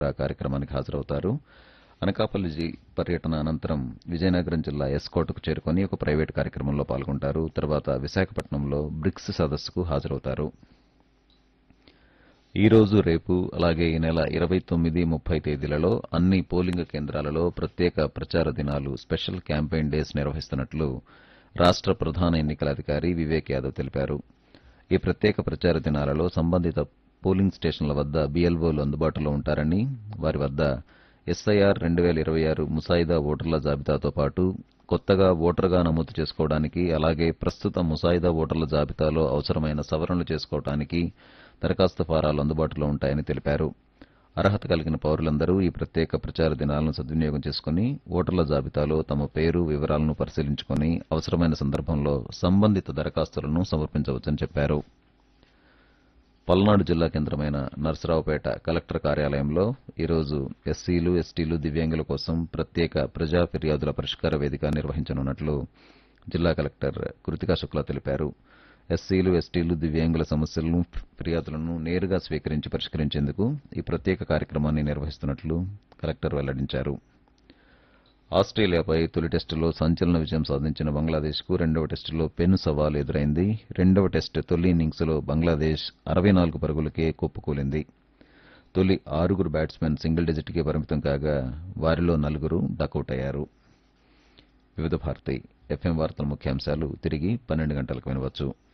ఆ కార్యక్రమానికి హాజరవుతారు అనకాపల్లి జి- పర్యటన అనంతరం విజయనగరం జిల్లా ఎస్కోటకు చేరుకొని ఒక ప్రైవేట్ కార్యక్రమంలో పాల్గొంటారు తర్వాత విశాఖపట్నంలో బ్రిక్స్ సదస్సుకు హాజరవుతారు ఈ రోజు రేపు అలాగే ఈ నెల ఇరవై తొమ్మిది ముప్పై తేదీలలో అన్ని పోలింగ్ కేంద్రాలలో ప్రత్యేక ప్రచార దినాలు స్పెషల్ క్యాంపెయిన్ డేస్ నిర్వహిస్తున్నట్లు రాష్ట ప్రధాన ఎన్నికల అధికారి వివేక్ యాదవ్ తెలిపారు ఈ ప్రత్యేక ప్రచార దినాలలో సంబంధిత పోలింగ్ స్టేషన్ల వద్ద బీఎల్ఓలు అందుబాటులో ఉంటారని వారి వద్ద ఎస్ఐఆర్ రెండు వేల ఇరవై ఆరు ముసాయిదా ఓటర్ల జాబితాతో పాటు కొత్తగా ఓటరుగా నమోదు చేసుకోవడానికి అలాగే ప్రస్తుత ముసాయిదా ఓటర్ల జాబితాలో అవసరమైన సవరణలు చేసుకోవడానికి దరఖాస్తు ఫారాలు అందుబాటులో ఉంటాయని తెలిపారు అర్హత కలిగిన పౌరులందరూ ఈ ప్రత్యేక ప్రచార దినాలను సద్వినియోగం చేసుకుని ఓటర్ల జాబితాలో తమ పేరు వివరాలను పరిశీలించుకుని అవసరమైన సందర్భంలో సంబంధిత దరఖాస్తులను సమర్పించవచ్చని చెప్పారు పల్నాడు జిల్లా కేంద్రమైన నర్సరావుపేట కలెక్టర్ కార్యాలయంలో ఈరోజు ఎస్సీలు ఎస్టీలు దివ్యాంగుల కోసం ప్రత్యేక ప్రజా ఫిర్యాదుల పరిష్కార వేదిక నిర్వహించనున్నట్లు జిల్లా కలెక్టర్ కృతికా శుక్లా తెలిపారు ఎస్సీలు ఎస్టీలు దివ్యాంగుల సమస్యలను ఫిర్యాదులను నేరుగా స్వీకరించి పరిష్కరించేందుకు ఈ ప్రత్యేక కార్యక్రమాన్ని నిర్వహిస్తున్నట్లు కలెక్టర్ వెల్లడించారు ఆస్ట్రేలియాపై తొలి టెస్టులో సంచలన విజయం సాధించిన బంగ్లాదేశ్కు రెండవ టెస్టులో పెను సవాల్ ఎదురైంది రెండవ టెస్టు తొలి ఇన్నింగ్స్లో బంగ్లాదేశ్ అరవై నాలుగు పరుగులకే కుప్పకూలింది తొలి ఆరుగురు బ్యాట్స్మెన్ సింగిల్ డిజిట్కే పరిమితం కాగా వారిలో నలుగురు డకౌట్ అయ్యారు వివిధ భారతి ఎఫ్ఎం వార్తల ముఖ్యాంశాలు తిరిగి పన్నెండు గంటలకు వినవచ్చు